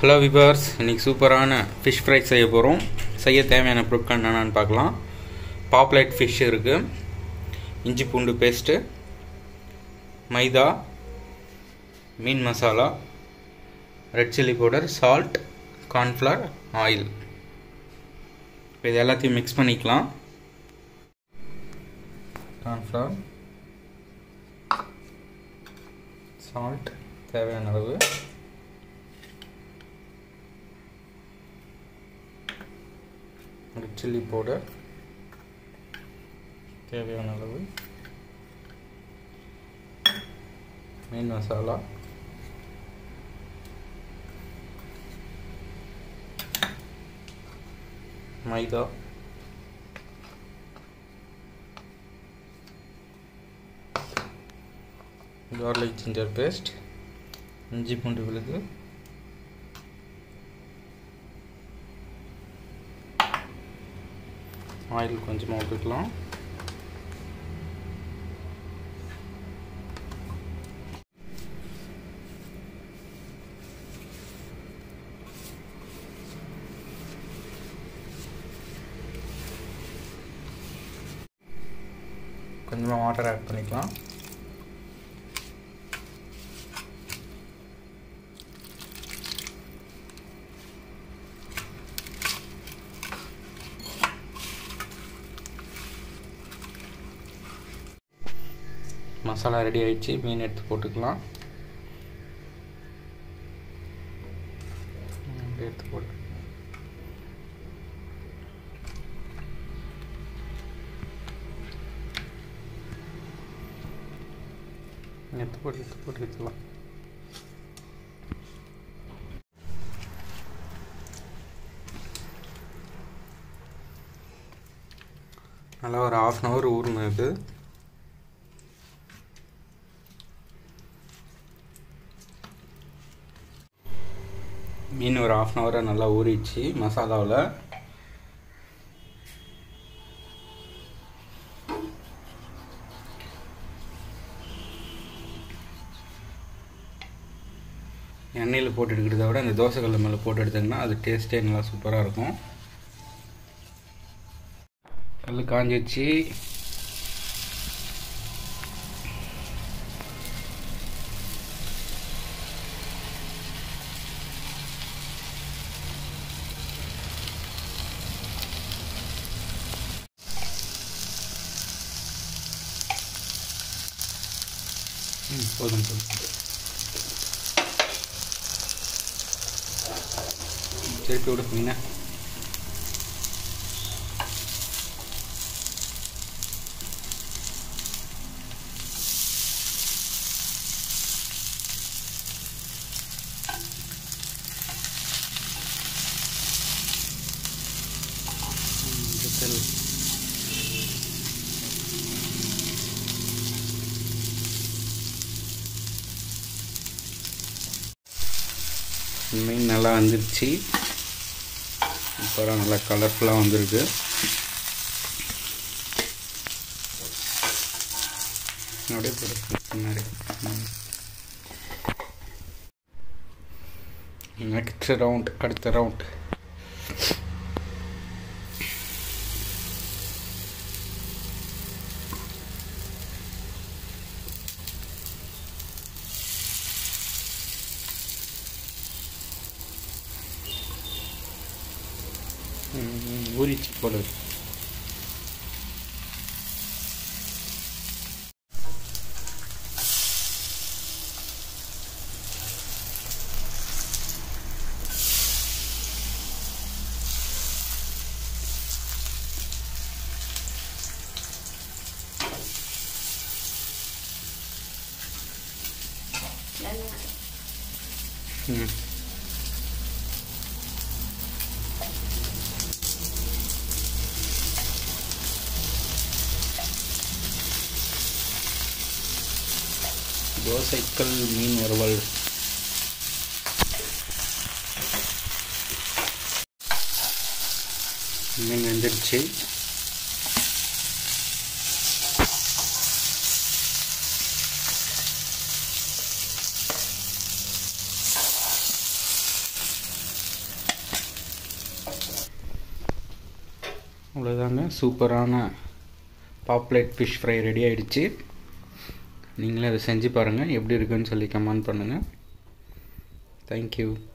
hello vibers இன்றைக்கி சூப்பரான fish fry செய்ய போகிறோம் செய்ய தேவையான பொருட்கள் என்னென்னு பார்க்கலாம் பாப்லேட் ஃபிஷ் இருக்குது இஞ்சி பூண்டு பேஸ்ட்டு மைதா மீன் மசாலா red chilli powder salt cornflour oil இப்போ இது எல்லாத்தையும் மிக்ஸ் பண்ணிக்கலாம் கார்ன்ஃப்ளவர் சால்ட் தேவையான அளவு ரெட் சில்லி பவுடர் தேவையான அளவு மீன் மசாலா மைதா கார்லிக் ஜிஞ்சர் பேஸ்ட் இஞ்சி பூண்டு விழுது ஆயில் கொஞ்சமாக ஊற்றிக்கலாம் கொஞ்சமாக வாட்டர் ஆட் பண்ணிக்கலாம் மசாலா ரெடி ஆயிடுச்சு மீன் எடுத்து போட்டுக்கலாம் எடுத்து போட்டு எடுத்து போட்டு எடுத்து போட்டு எடுத்துக்கலாம் நல்லா ஒரு ஆஃப் அன் ஹவர் ஊறணும் இது மீன் ஒரு ஆஃப் அன் ஹவரை நல்லா ஊறிச்சு மசாலாவில் எண்ணெயில் போட்டு எடுக்கிறத விட அந்த தோசைக்கல்ல மேலே போட்டு எடுத்திங்கன்னா அது டேஸ்ட்டே நல்லா சூப்பராக இருக்கும் கல் காஞ்சிச்சு போதும் போதும் திருப்பி விட மீனை மீன் நல்லா வந்துருச்சு இப்போ நல்லா கலர்ஃபுல்லாக வந்திருக்கு அப்படியே போட்டு பின்னாடி நெக்ஸ்ட் ரவுண்ட் அடுத்த ரவுண்ட் ஊறிச்சு போல ம் தோசைக்கல் மீன் வறுவல் மீன் வெந்துடுச்சு அவ்வளோதாங்க சூப்பரான பாப்லேட் ஃபிஷ் ஃப்ரை ரெடி ஆகிடுச்சு நீங்களே அதை செஞ்சு பாருங்கள் எப்படி இருக்குன்னு சொல்லி கமெண்ட் பண்ணுங்கள் தேங்க்யூ